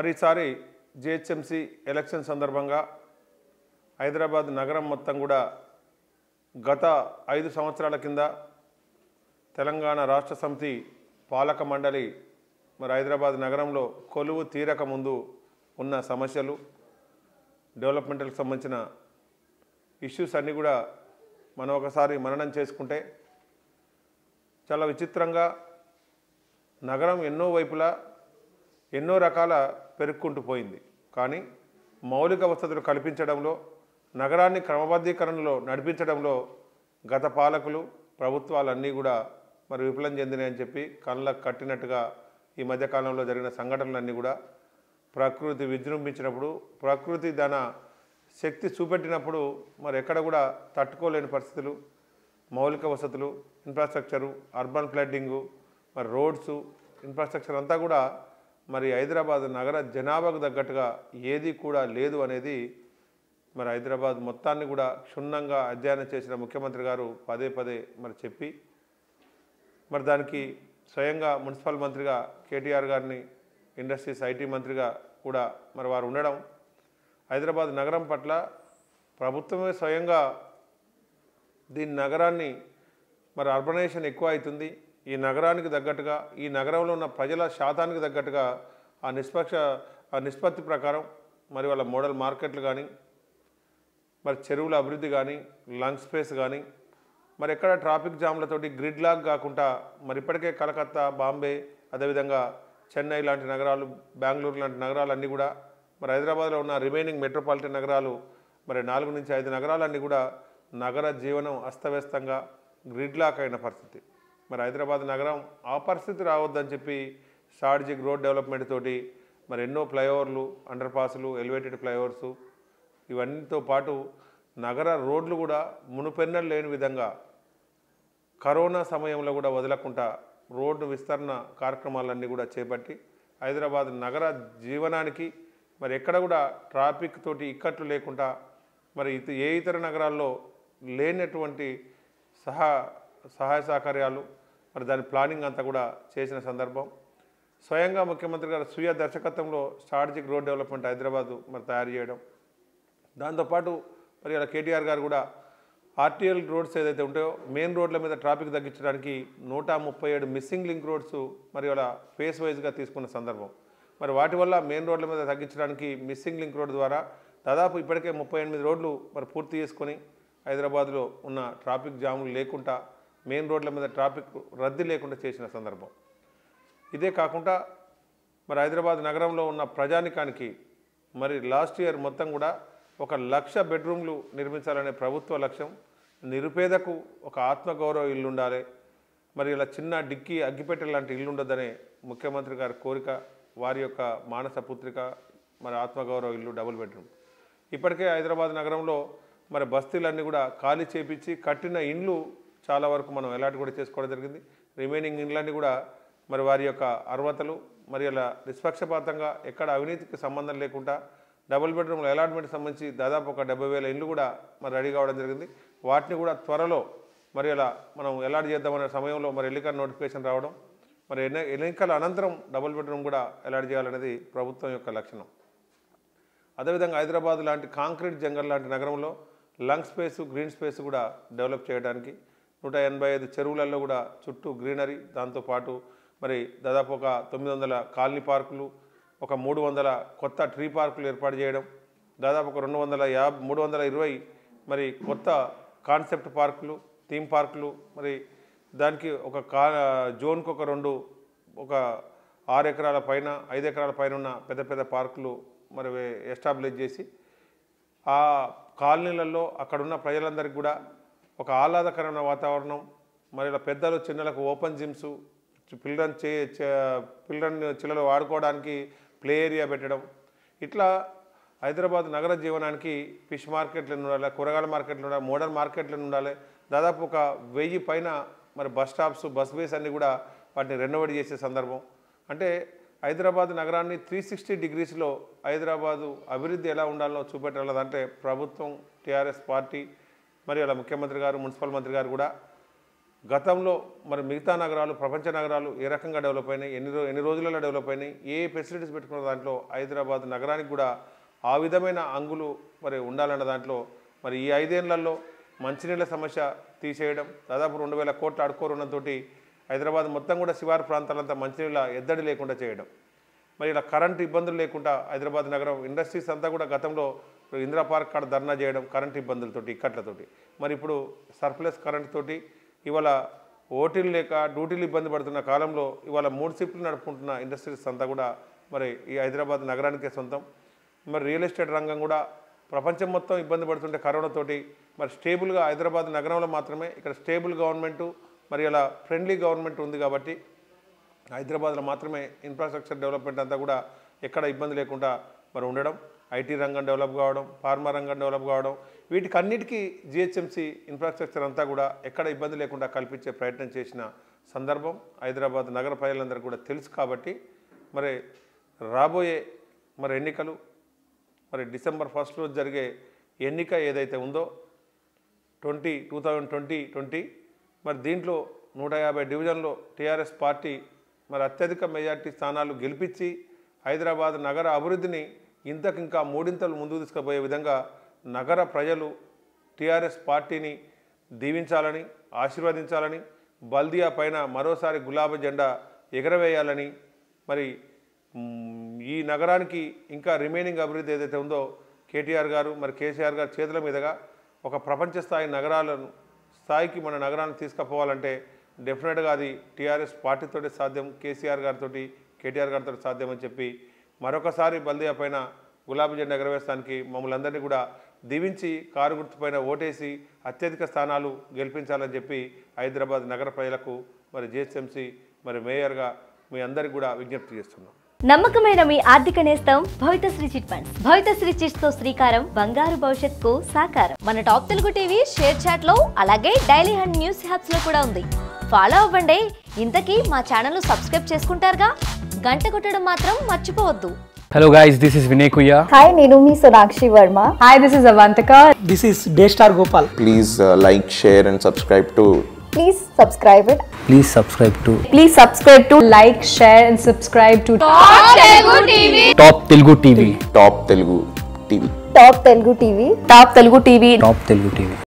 మరి ఈసారి GHMC election సందర్భంగా హైదరాబాద్ నగరం మొత్తం కూడా గత ఐదు సంవత్సరాల కింద తెలంగాణ రాష్ట్ర సమితి పాలక మండలి మరి హైదరాబాద్ నగరంలో కొలువు తీరక ముందు ఉన్న సమస్యలు డెవలప్మెంట్కి సంబంధించిన ఇష్యూస్ అన్నీ కూడా మనం ఒకసారి మననం చేసుకుంటే చాలా విచిత్రంగా నగరం ఎన్నో వైపులా ఎన్నో రకాల పెరుక్కుంటూ పోయింది కానీ మౌలిక వసతులు కల్పించడంలో నగరాన్ని క్రమబద్ధీకరణలో నడిపించడంలో గత పాలకులు ప్రభుత్వాలన్నీ కూడా మరి విఫలం చెందినాయని చెప్పి కళ్ళకు కట్టినట్టుగా ఈ మధ్యకాలంలో జరిగిన సంఘటనలన్నీ కూడా ప్రకృతి విజృంభించినప్పుడు ప్రకృతి దాన శక్తి చూపెట్టినప్పుడు మరి ఎక్కడ కూడా తట్టుకోలేని పరిస్థితులు మౌలిక వసతులు ఇన్ఫ్రాస్ట్రక్చరు అర్బన్ ఫ్లడ్డింగు మరి రోడ్సు ఇన్ఫ్రాస్ట్రక్చర్ అంతా కూడా మరి హైదరాబాద్ నగర జనాభాకు తగ్గట్టుగా ఏది కూడా లేదు అనేది మరి హైదరాబాద్ మొత్తాన్ని కూడా క్షుణ్ణంగా అధ్యయనం చేసిన ముఖ్యమంత్రి గారు పదే పదే మరి చెప్పి మరి దానికి స్వయంగా మున్సిపల్ మంత్రిగా కేటీఆర్ గారిని ఇండస్ట్రీస్ ఐటీ మంత్రిగా కూడా మరి వారు ఉండడం హైదరాబాద్ నగరం పట్ల ప్రభుత్వమే స్వయంగా దీని నగరాన్ని మరి అర్బనైజేషన్ ఎక్కువ అవుతుంది ఈ నగరానికి తగ్గట్టుగా ఈ నగరంలో ఉన్న ప్రజల శాతానికి తగ్గట్టుగా ఆ నిష్పక్ష ఆ నిష్పత్తి ప్రకారం మరి వాళ్ళ మోడల్ మార్కెట్లు కానీ మరి చెరువుల అభివృద్ధి కానీ లంగ్ స్పేస్ కానీ మరి ఎక్కడ ట్రాఫిక్ జామ్లతోటి గ్రిడ్ లాగ్ కాకుండా మరి ఇప్పటికే కలకత్తా బాంబే అదేవిధంగా చెన్నై లాంటి నగరాలు బెంగళూరు లాంటి నగరాలన్నీ కూడా మరి హైదరాబాద్లో ఉన్న రిమైనింగ్ మెట్రోపాలిటన్ నగరాలు మరి నాలుగు నుంచి ఐదు నగరాలన్నీ కూడా నగర జీవనం అస్తవ్యస్తంగా గ్రిడ్ లాక్ అయిన పరిస్థితి మరి హైదరాబాద్ నగరం ఆ పరిస్థితి రావద్దని చెప్పి స్ట్రాటజిక్ రోడ్ డెవలప్మెంట్ తోటి మరి ఎన్నో ఫ్లైఓవర్లు అండర్ పాస్లు ఎలివేటెడ్ ఫ్లైఓవర్సు ఇవన్నీతో పాటు నగర రోడ్లు కూడా మునుపెన్నలు లేని విధంగా కరోనా సమయంలో కూడా వదలకుండా రోడ్డు విస్తరణ కార్యక్రమాలన్నీ కూడా చేపట్టి హైదరాబాద్ నగర జీవనానికి మరి ఎక్కడ కూడా ట్రాఫిక్ తోటి ఇక్కట్లు లేకుండా మరి ఇత ఏ ఇతర నగరాల్లో లేనటువంటి సహా సహాయ సహకార్యాలు మరి దాని ప్లానింగ్ అంతా కూడా చేసిన సందర్భం స్వయంగా ముఖ్యమంత్రి గారు స్వీయ దర్శకత్వంలో స్ట్రాటజిక్ రోడ్ డెవలప్మెంట్ హైదరాబాద్ మరి తయారు చేయడం దాంతోపాటు మరి ఇలా కేటీఆర్ గారు కూడా ఆర్టీఎల్ రోడ్స్ ఏదైతే ఉంటాయో మెయిన్ రోడ్ల మీద ట్రాఫిక్ తగ్గించడానికి నూట ముప్పై ఏడు మిస్సింగ్ లింక్ రోడ్స్ మరి ఇలా ఫేస్ వైజ్గా తీసుకున్న సందర్భం మరి వాటి వల్ల మెయిన్ రోడ్ల మీద తగ్గించడానికి మిస్సింగ్ లింక్ రోడ్ ద్వారా దాదాపు ఇప్పటికే ముప్పై ఎనిమిది రోడ్లు మరి పూర్తి చేసుకొని హైదరాబాద్లో ఉన్న ట్రాఫిక్ జాములు లేకుండా మెయిన్ రోడ్ల మీద ట్రాఫిక్ రద్దీ లేకుండా చేసిన సందర్భం ఇదే కాకుండా మరి హైదరాబాద్ నగరంలో ఉన్న ప్రజానికానికి మరి లాస్ట్ ఇయర్ మొత్తం కూడా ఒక లక్ష బెడ్రూమ్లు నిర్మించాలనే ప్రభుత్వ లక్ష్యం నిరుపేదకు ఒక ఆత్మగౌరవ ఇల్లు ఉండాలి మరి ఇలా చిన్న డిక్కీ అగ్గిపెట్టె లాంటి ఇల్లు ఉండదనే ముఖ్యమంత్రి గారి కోరిక వారి యొక్క మానస పుత్రిక మరి ఆత్మగౌరవ ఇల్లు డబుల్ బెడ్రూమ్ ఇప్పటికే హైదరాబాద్ నగరంలో మరి బస్తీలన్నీ కూడా ఖాళీ చేపించి కట్టిన ఇండ్లు చాలా వరకు మనం ఎలాంటి కూడా చేసుకోవడం జరిగింది రిమైనింగ్ ఇండ్లన్నీ కూడా మరి వారి యొక్క అర్హతలు మరి అలా నిష్పక్షపాతంగా ఎక్కడ అవినీతికి సంబంధం లేకుండా డబుల్ బెడ్రూమ్ల అలాట్మెంట్ సంబంధించి దాదాపు ఒక డెబ్బై వేల ఇండ్లు కూడా మరి రెడీ కావడం జరిగింది వాటిని కూడా త్వరలో మరి అలా మనం ఎలాట్ చేద్దామనే సమయంలో మరి ఎన్నికల నోటిఫికేషన్ రావడం మరి ఎన్ని ఎన్నికల అనంతరం డబుల్ బెడ్రూమ్ కూడా ఎలాట్ చేయాలనేది ప్రభుత్వం యొక్క లక్షణం అదేవిధంగా హైదరాబాద్ లాంటి కాంక్రీట్ జంగల్ లాంటి నగరంలో లంగ్ స్పేస్ గ్రీన్ స్పేస్ కూడా డెవలప్ చేయడానికి నూట ఎనభై ఐదు చెరువులలో కూడా చుట్టూ గ్రీనరీ దాంతోపాటు మరి దాదాపు ఒక తొమ్మిది వందల కాలనీ పార్కులు ఒక మూడు వందల కొత్త ట్రీ పార్కులు ఏర్పాటు చేయడం దాదాపు ఒక రెండు వందల యాభై మూడు వందల ఇరవై మరి కొత్త కాన్సెప్ట్ పార్కులు థీమ్ పార్కులు మరి దానికి ఒక కా జోన్కి ఒక రెండు ఒక ఆరు ఎకరాల పైన ఐదు ఎకరాల పైన ఉన్న పెద్ద పెద్ద పార్కులు మరి ఎస్టాబ్లిష్ చేసి ఆ కాలనీలలో అక్కడున్న ప్రజలందరికీ కూడా ఒక ఆహ్లాదకరమైన వాతావరణం మరి ఇలా పెద్దలు చిన్నలకు ఓపెన్ జిమ్స్ పిల్లలను చే పిల్లలను చిల్లలు ఆడుకోవడానికి ప్లే ఏరియా పెట్టడం ఇట్లా హైదరాబాద్ నగర జీవనానికి ఫిష్ మార్కెట్లు ఉండాలి కూరగాయల మార్కెట్లు ఉండాలి మోడర్న్ మార్కెట్లు ఉండాలి దాదాపు ఒక వెయ్యి పైన మరి బస్ స్టాప్స్ బస్ బేస్ అన్నీ కూడా వాటిని రెనోవేట్ చేసే సందర్భం అంటే హైదరాబాద్ నగరాన్ని త్రీ సిక్స్టీ డిగ్రీస్లో హైదరాబాదు అభివృద్ధి ఎలా ఉండాలో చూపెట్టాలంటే ప్రభుత్వం టీఆర్ఎస్ పార్టీ మరి అలా ముఖ్యమంత్రి గారు మున్సిపల్ మంత్రి గారు కూడా గతంలో మరి మిగతా నగరాలు ప్రపంచ నగరాలు ఏ రకంగా డెవలప్ అయినాయి ఎన్ని రో ఎన్ని రోజులలో డెవలప్ అయినాయి ఏ ఫెసిలిటీస్ పెట్టుకున్న దాంట్లో హైదరాబాద్ నగరానికి కూడా ఆ విధమైన అంగులు మరి ఉండాలన్న దాంట్లో మరి ఈ ఐదేళ్లలో మంచినీళ్ళ సమస్య తీసేయడం దాదాపు రెండు వేల కోట్ల అడుకోరున్నతో హైదరాబాద్ మొత్తం కూడా శివారు ప్రాంతాలంతా మంచినీళ్ళ ఎద్దడి లేకుండా చేయడం మరి ఇలా కరెంట్ ఇబ్బందులు లేకుండా హైదరాబాద్ నగరం ఇండస్ట్రీస్ అంతా కూడా గతంలో ఇందిరా పార్క్ కాడ ధర్నా చేయడం కరెంట్ ఇబ్బందులతోటి ఇక్కట్లతోటి మరి ఇప్పుడు సర్ప్లస్ కరెంట్ తోటి ఇవాళ ఓటీలు లేక డ్యూటీలు ఇబ్బంది పడుతున్న కాలంలో ఇవాళ మూడు షిఫ్ట్లు నడుపుకుంటున్న ఇండస్ట్రీస్ అంతా కూడా మరి ఈ హైదరాబాద్ నగరానికే సొంతం మరి రియల్ ఎస్టేట్ రంగం కూడా ప్రపంచం మొత్తం ఇబ్బంది పడుతుంటే కరోనాతోటి మరి స్టేబుల్గా హైదరాబాద్ నగరంలో మాత్రమే ఇక్కడ స్టేబుల్ గవర్నమెంటు మరి ఇలా ఫ్రెండ్లీ గవర్నమెంట్ ఉంది కాబట్టి హైదరాబాద్లో మాత్రమే ఇన్ఫ్రాస్ట్రక్చర్ డెవలప్మెంట్ అంతా కూడా ఎక్కడ ఇబ్బంది లేకుండా మరి ఉండడం ఐటీ రంగం డెవలప్ కావడం ఫార్మా రంగం డెవలప్ కావడం వీటికి అన్నిటికీ జిహెచ్ఎంసీ ఇన్ఫ్రాస్ట్రక్చర్ అంతా కూడా ఎక్కడ ఇబ్బంది లేకుండా కల్పించే ప్రయత్నం చేసిన సందర్భం హైదరాబాద్ నగర ప్రజలందరికీ కూడా తెలుసు కాబట్టి మరి రాబోయే మరి ఎన్నికలు మరి డిసెంబర్ ఫస్ట్ రోజు జరిగే ఎన్నిక ఏదైతే ఉందో twenty two thousand twenty twenty మరి దీంట్లో నూట యాభై డివిజన్లో టీఆర్ఎస్ పార్టీ మరి అత్యధిక మెజార్టీ స్థానాలు గెలిపించి హైదరాబాద్ నగర అభివృద్ధిని ఇంతకింకా మూడింతలు ముందుకు తీసుకుపోయే విధంగా నగర ప్రజలు టీఆర్ఎస్ పార్టీని దీవించాలని ఆశీర్వదించాలని బల్దియా పైన మరోసారి గులాబీ జెండా ఎగరవేయాలని మరి మ్, ఈ నగరానికి ఇంకా రిమైనింగ్ అభివృద్ధి ఏదైతే ఉందో కేటీఆర్ గారు మరి కేసీఆర్ గారు చేతుల మీదుగా ఒక ప్రపంచ స్థాయి నగరాలను స్థాయికి మన నగరాన్ని తీసుకుపోవాలంటే డెఫినెట్గా అది టీఆర్ఎస్ పార్టీతోటి సాధ్యం కేసీఆర్ గారితో కేటీఆర్ గారితో సాధ్యం అని చెప్పి మరొకసారి బల్దియా పైన గులాబీ జెండా ఎగరవేస్తానికి మమ్మల్ని అందరినీ కూడా దీవించి కారు గుర్తుపైన ఓటేసి అత్యధిక స్థానాలు గెలిపించాలని చెప్పి హైదరాబాద్ నగర ప్రజలకు మరి జిహెచ్ఎంసీ మరి మేయర్గా మీ అందరికీ కూడా విజ్ఞప్తి చేస్తున్నాం నమ్మకమైన మీ ఆర్థిక నేస్తం Bhavithasri chit funds Bhavithasri chits తో శ్రీకారం బంగారు భవిష్యత్తుకు సాకారం మన Top Telugu TV ShareChat లో అలాగే డైలీ హండ్ న్యూస్ హ్యాప్స్ లో కూడా ఉంది ఫాలో అవ్వండి ఇంతకీ మా ఛానల్ సబ్స్క్రైబ్ చేసుకుంటారుగా గంట కొట్టడం మాత్రం మర్చిపోవద్దు Hello guys, this is Vinay Kuya. Hi, నేను మీ Sonakshi Varma Hi, this is Avantika. This is Daystar Gopal. please uh, like, share, and subscribe to please subscribe it Please subscribe to Please subscribe to like, share, and subscribe to Top Telugu TV. Top Telugu TV. Top Telugu TV Top Telugu TV. Top Telugu TV.